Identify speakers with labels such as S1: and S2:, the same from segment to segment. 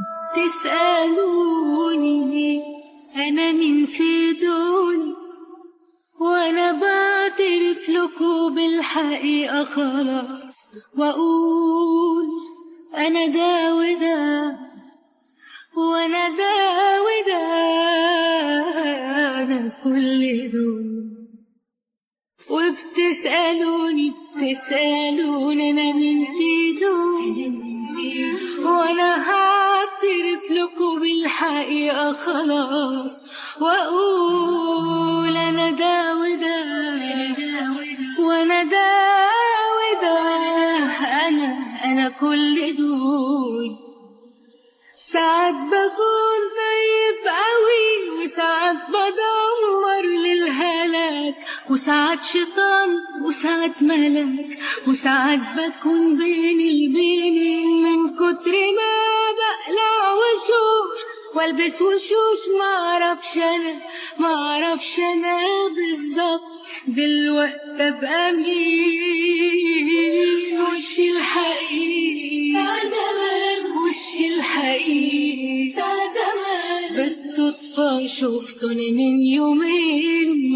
S1: تسألوني أنا من في دوني وأنا بعترف لكم بالحقيقة خلاص وأقول أنا ده وده وأنا ده وده أنا كل دول وبتسألوني بتسألوني أنا من في دول وأنا هعترف لكم بالحقيقة خلاص وأقول أنا ده وده وأنا ده وده أنا أنا كل دول ساعات بكون طيب قوي وساعات بدمر للهلاك وساعات شيطان وساعات ملاك وساعات بكون بين البين من كتر ما بقلع وشوش والبس وشوش معرفش انا معرفش انا بالظبط دلوقتي ابقى مين وش الحقيقي زمان وش الحقيقي زمان بالصدفة شفتني من يومين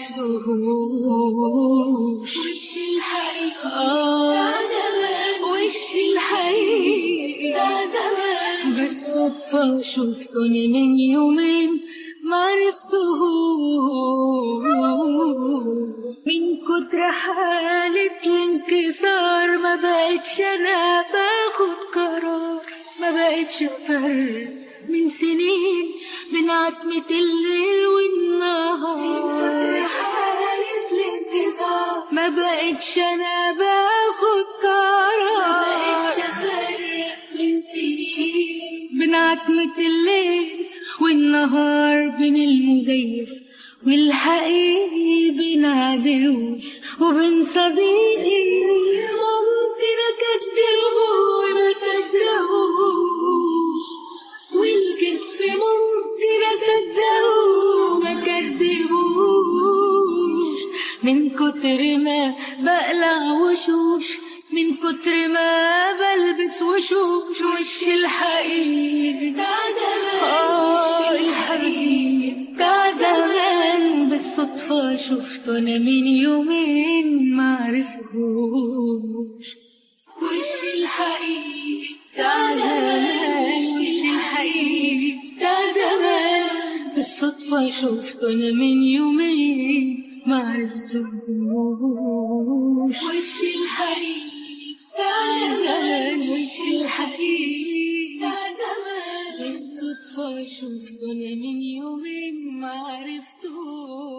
S1: معرفتهوش وش الحقيقي آه زمان وش الحقيقي زمان بالصدفة شفتني من يومين معرفتهوش من كتر حالة الانكسار ما بقتش انا باخد قرار ما بقتش افرق من سنين بين عتمة الليل والنهار من كتر حالة الانكسار ما بقتش انا باخد قرار ما بقتش افرق من سنين بين عتمة الليل والنهار بين المزيف والحقيقي بين عدوي وبين صديقي ممكن اكدبه وما صدقوش والكذب ممكن اصدقه وما كدبوش من كتر ما بقلع وشوش من كتر ما بلبس وشوش وش الحقيقي بتاع زمان آه الحقيقي بتاع زمان بالصدفة شفته أنا من يومين معرفهوش وش الحقيقي بتاع زمان وش الحقيقي بتاع زمان بالصدفة شفته أنا من يومين معرفتهوش وش الحقيقي بتاع زمان وش الحقيقي بتاع زمان بالصدفة شفته أنا من يومين معرفتهوش